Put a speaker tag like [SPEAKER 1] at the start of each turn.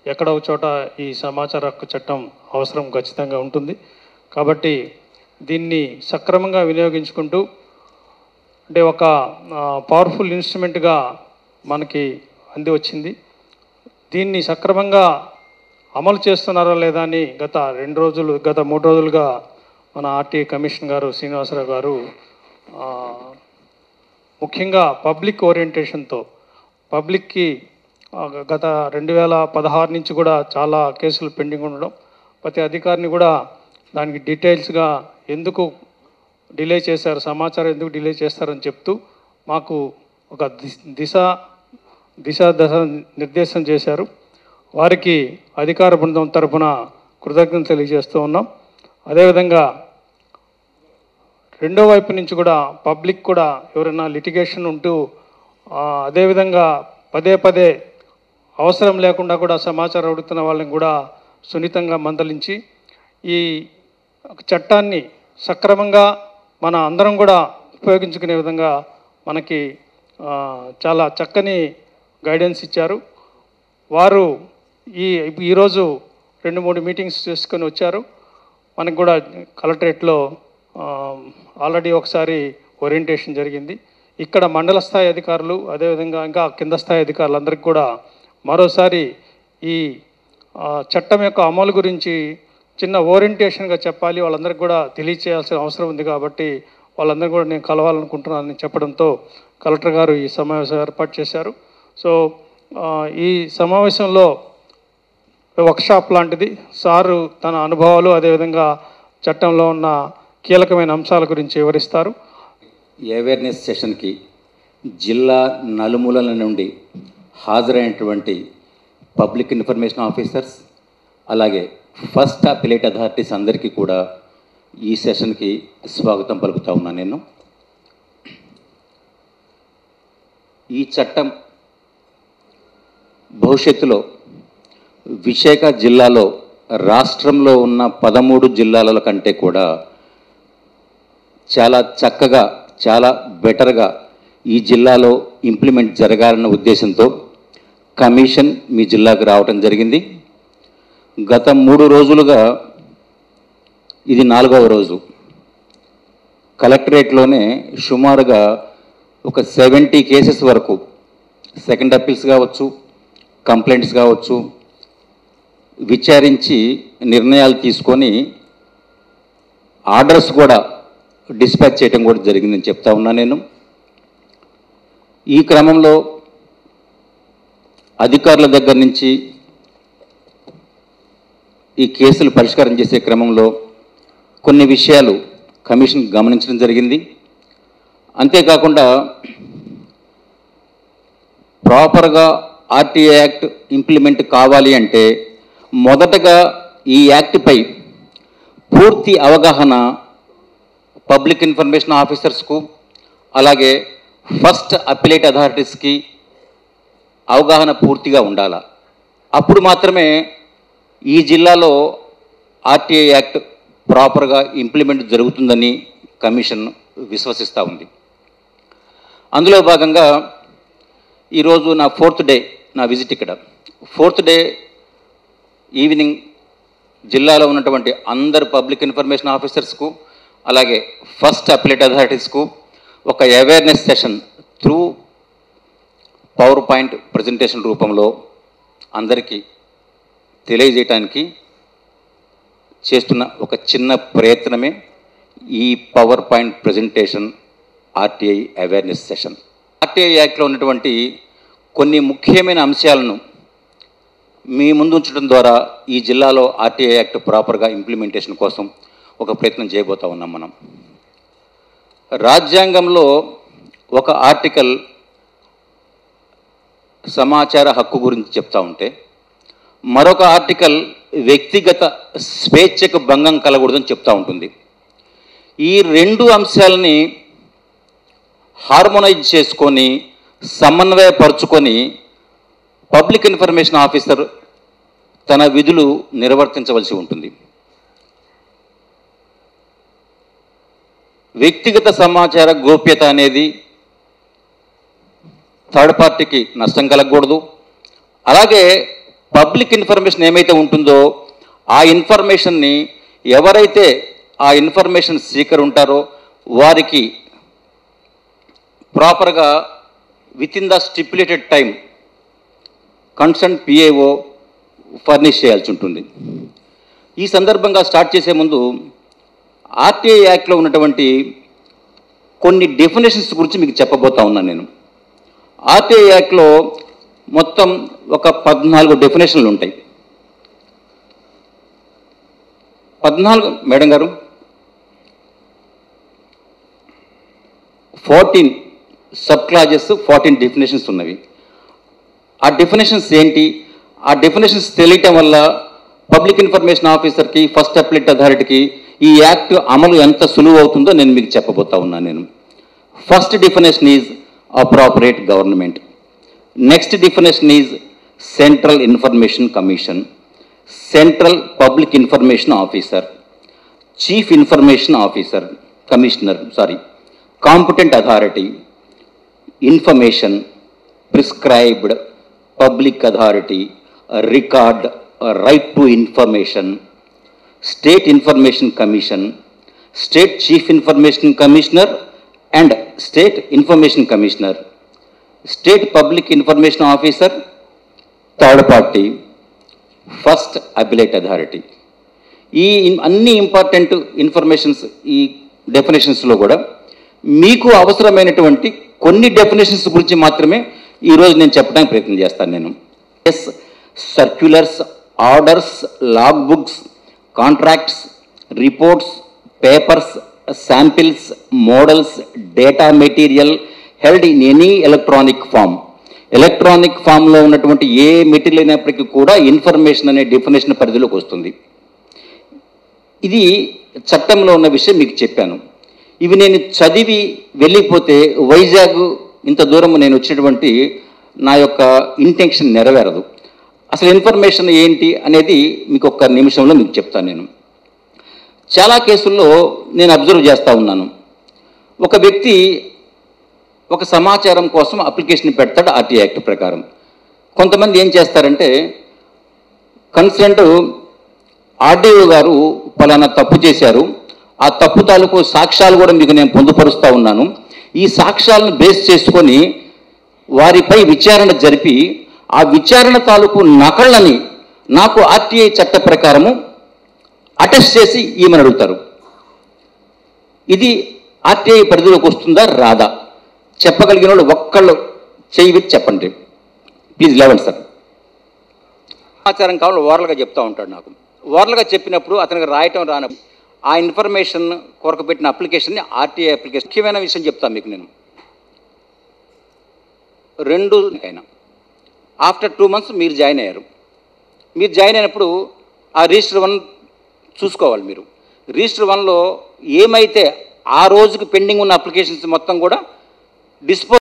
[SPEAKER 1] ఎక్కడ ఒక చోట ఈ సమాచార హక్కు చట్టం అవసరం ఖచ్చితంగా ఉంటుంది కాబట్టి దీన్ని సక్రమంగా వినియోగించుకుంటూ అంటే ఒక పవర్ఫుల్ ఇన్స్ట్రుమెంట్గా మనకి అంది వచ్చింది దీన్ని సక్రమంగా అమలు చేస్తున్నారా లేదా అని గత రెండు రోజులు గత మూడు రోజులుగా మన ఆర్టీఐ కమిషన్ గారు శ్రీనివాసరావు గారు ఆ, ముఖ్యంగా పబ్లిక్ ఓరియంటేషన్తో పబ్లిక్కి ఆ, గత రెండు వేల పదహారు నుంచి కూడా చాలా కేసులు పెండింగ్ ఉండడం ప్రతి అధికారిని కూడా దానికి డీటెయిల్స్గా ఎందుకు డిలే చేశారు సమాచారం ఎందుకు డిలే చేస్తారని చెప్తూ మాకు ఒక దిశ దిశ దిశ దశ నిర్దేశం చేశారు వారికి అధికార బృందం తరపున కృతజ్ఞతలు తెలియజేస్తూ ఉన్నాం అదేవిధంగా రెండో వైపు నుంచి కూడా పబ్లిక్ కూడా ఎవరైనా లిటిగేషన్ ఉంటూ ఆ, అదేవిధంగా పదే పదే అవసరం లేకుండా కూడా సమాచారం అడుగుతున్న వాళ్ళని కూడా సున్నితంగా మందలించి ఈ చట్టాన్ని సక్రమంగా మన అందరం కూడా ఉపయోగించుకునే విధంగా మనకి ఆ, చాలా చక్కని గైడెన్స్ ఇచ్చారు వారు ఈ ఈరోజు రెండు మూడు మీటింగ్స్ చేసుకొని వచ్చారు మనకు కూడా కలెక్టరేట్లో ఆ, ఆల్రెడీ ఒకసారి ఓరియంటేషన్ జరిగింది ఇక్కడ మండల స్థాయి అధికారులు అదేవిధంగా ఇంకా కింద స్థాయి అధికారులందరికీ కూడా మరోసారి ఈ ఆ, చట్టం యొక్క అమలు గురించి చిన్న ఓరియంటేషన్గా చెప్పాలి వాళ్ళందరికీ కూడా తెలియచేయాల్సిన అవసరం ఉంది కాబట్టి వాళ్ళందరూ కూడా నేను కలవాలనుకుంటున్నానని చెప్పడంతో కలెక్టర్ గారు ఈ సమావేశం ఏర్పాటు చేశారు సో ఆ, ఈ సమావేశంలో వర్క్షాప్ లాంటిది సారు తన అనుభవాలు అదేవిధంగా చట్టంలో ఉన్న కీలకమైన అంశాల గురించి వివరిస్తారు
[SPEAKER 2] ఈ అవేర్నెస్ సెషన్కి జిల్లా నలుమూలల నుండి హాజరైనటువంటి పబ్లిక్ ఇన్ఫర్మేషన్ ఆఫీసర్స్ అలాగే ఫస్ట్ అపిలేట్ అథారిటీస్ అందరికీ కూడా ఈ సెషన్కి స్వాగతం పలుకుతా ఉన్నాను నేను ఈ చట్టం భవిష్యత్తులో విశాఖ జిల్లాలో రాష్ట్రంలో ఉన్న పదమూడు జిల్లాల కంటే కూడా చాలా చక్కగా చాలా బెటర్గా ఈ జిల్లాలో ఇంప్లిమెంట్ జరగాలన్న ఉద్దేశంతో కమిషన్ మీ జిల్లాకు రావటం జరిగింది గత మూడు రోజులుగా ఇది నాలుగవ రోజు కలెక్టరేట్లోనే సుమారుగా ఒక సెవెంటీ కేసెస్ వరకు సెకండ్ అప్పీల్స్ కావచ్చు కంప్లైంట్స్ కావచ్చు విచారించి నిర్ణయాలు తీసుకొని ఆర్డర్స్ కూడా డిస్పాచ్ చేయడం కూడా జరిగిందని చెప్తా ఉన్నా నేను ఈ క్రమంలో అధికారుల దగ్గర నుంచి ఈ కేసులు పరిష్కారం చేసే క్రమంలో కొన్ని విషయాలు కమిషన్ గమనించడం జరిగింది అంతేకాకుండా ప్రాపర్గా ఆర్టీఏ యాక్ట్ ఇంప్లిమెంట్ కావాలి అంటే మొదటగా ఈ యాక్ట్పై పూర్తి అవగాహన పబ్లిక్ ఇన్ఫర్మేషన్ ఆఫీసర్స్కు అలాగే ఫస్ట్ అపిలేట్ అథారిటీస్కి అవగాహన పూర్తిగా ఉండాల అప్పుడు మాత్రమే ఈ జిల్లాలో ఆర్టీఐ యాక్ట్ ప్రాపర్గా ఇంప్లిమెంట్ జరుగుతుందని కమిషన్ విశ్వసిస్తూ ఉంది అందులో భాగంగా ఈరోజు నా ఫోర్త్ డే నా విజిట్ ఇక్కడ ఫోర్త్ డే ఈవినింగ్ జిల్లాలో ఉన్నటువంటి అందరు పబ్లిక్ ఇన్ఫర్మేషన్ ఆఫీసర్స్కు అలాగే ఫస్ట్ అప్లేట్ అథారిటీస్కు ఒక awareness session through power point presentation రూపంలో అందరికీ తెలియజేయటానికి చేస్తున్న ఒక చిన్న ప్రయత్నమే ఈ power point presentation RTI awareness session RTI యాక్ట్లో ఉన్నటువంటి కొన్ని ముఖ్యమైన అంశాలను మీ ముందు ఉంచడం ద్వారా ఈ జిల్లాలో ఆర్టీఐ యాక్ట్ ప్రాపర్గా ఇంప్లిమెంటేషన్ కోసం ఒక ప్రయత్నం చేయబోతా ఉన్నాం మనం రాజ్యాంగంలో ఒక ఆర్టికల్ సమాచార హక్కు గురించి చెప్తా ఉంటే మరొక ఆర్టికల్ వ్యక్తిగత స్వేచ్ఛకు భంగం కలగకూడదని చెప్తా ఉంటుంది ఈ రెండు అంశాలని హార్మోనైజ్ చేసుకొని సమన్వయపరుచుకొని పబ్లిక్ ఇన్ఫర్మేషన్ ఆఫీసర్ తన విధులు నిర్వర్తించవలసి ఉంటుంది వ్యక్తిగత సమాచార గోప్యత అనేది థర్డ్ పార్టీకి నష్టం కలగకూడదు అలాగే పబ్లిక్ ఇన్ఫర్మేషన్ ఏమైతే ఉంటుందో ఆ ఇన్ఫర్మేషన్ని ఎవరైతే ఆ ఇన్ఫర్మేషన్ సీకర్ ఉంటారో వారికి ప్రాపర్గా within the stipulated time concern PIO furnish చేయాల్సి ఉంటుంది ఈ సందర్భంగా స్టార్ట్ చేసే ముందు ఆర్టీఐ యాక్ట్లో ఉన్నటువంటి కొన్ని డెఫినేషన్స్ గురించి మీకు చెప్పబోతా ఉన్నాను నేను ఆర్టీఐ యాక్ట్లో మొత్తం ఒక పద్నాలుగు డెఫినేషన్లు ఉంటాయి పద్నాలుగు మేడం గారు fourteen sub clauses fourteen definitions ఉన్నవి ఆ డెఫినేషన్స్ ఏంటి ఆ డెఫినేషన్స్ తెలియటం వల్ల పబ్లిక్ ఇన్ఫర్మేషన్ ఆఫీసర్కి ఫస్ట్ అప్లెట్ అథారిటీకి ఈ యాక్ట్ అమలు ఎంత సులువు అవుతుందో నేను మీకు చెప్పబోతా ఉన్నాను నేను first definition is appropriate government next definition is central information commission central public information officer chief information officer commissioner sorry competent authority information prescribed public authority record right to information state information commission state chief information commissioner and state information commissioner state public information officer third party first appellate authority ఈ ఇన్- అన్ని important informations ఈ డెఫినేషన్స్లో కూడా మీకు అవసరమైనటువంటి కొన్ని definitions గురించి మాత్రమే ఈరోజు నేను చెప్పడానికి ప్రయత్నం చేస్తాను నేను ఎస్ circulars orders log books contracts reports papers samples models data material held in any electronic form electronic ఫామ్లో ఉన్నటువంటి ఏ మెటీరియల్ అయినప్పటికీ కూడా ఇన్ఫర్మేషన్ అనే డెఫినేషన్ పరిధిలోకి వస్తుంది ఇది చట్టంలో ఉన్న విషయం మీకు చెప్పాను ఇవి నేను చదివి వెళ్ళిపోతే వైజాగ్ ఇంత దూరం నేను వచ్చినటువంటి నా యొక్క ఇంటెన్షన్ నెరవేరదు అసలు ఇన్ఫర్మేషన్ ఏంటి అనేది మీకు ఒక్క నిమిషంలో మీకు చెప్తాను నేను చాలా కేసుల్లో నేను అబ్జర్వ్ చేస్తూ ఉన్నాను ఒక వ్యక్తి ఒక సమాచారం కోసం అప్లికేషన్ పెడతాడు ఆర్టీ యాక్ట్ ప్రకారం కొంతమంది ఏం చేస్తారంటే కన్సర్ట్ ఆర్డీఓ గారు పలానా తప్పు చేశారు ఆ తప్పు తాలూకు సాక్ష్యాలు కూడా మీకు నేను పొందుపరుస్తూ ఉన్నాను ఈ సాక్ష్యాలను బేస్ చేసుకొని వారిపై విచారణ జరిపి ఆ విచారణ తాలూకు నకళ్ళని నాకు ఆర్టీఐ చట్ట ప్రకారము అటెస్ట్ చేసి ఈమెను అడుగుతారు ఇది ఆర్టీఐ పరిధిలోకి వస్తుందా రాదా చెప్పగలిగిన వాళ్ళు ఒక్కళ్ళు చేయి విప్పి చెప్పండి ప్లీజ్ లేవండి సార్ సమాచారం కావాలి ఓరల్గా చెప్తా ఉంటాడు నాకు ఓరల్గా చెప్పినప్పుడు అతనికి రాయటం రానప్పుడు ఆ ఇన్ఫర్మేషన్ కొరకు పెట్టిన అప్లికేషన్ని ఆర్టీఐ అప్లికేషన్ ముఖ్యమైన విషయం చెప్తాను మీకు నేను రెండు అయినా ఆఫ్టర్ టూ మంత్స్ మీరు జాయిన్ అయ్యారు మీరు జాయిన్ అయినప్పుడు ఆ రిజిస్టర్ వన్ చూసుకోవాలి మీరు రిజిస్టర్ వన్లో ఏమైతే ఆ రోజుకి పెండింగ్ ఉన్న అప్లికేషన్స్ మొత్తం కూడా డిస్పో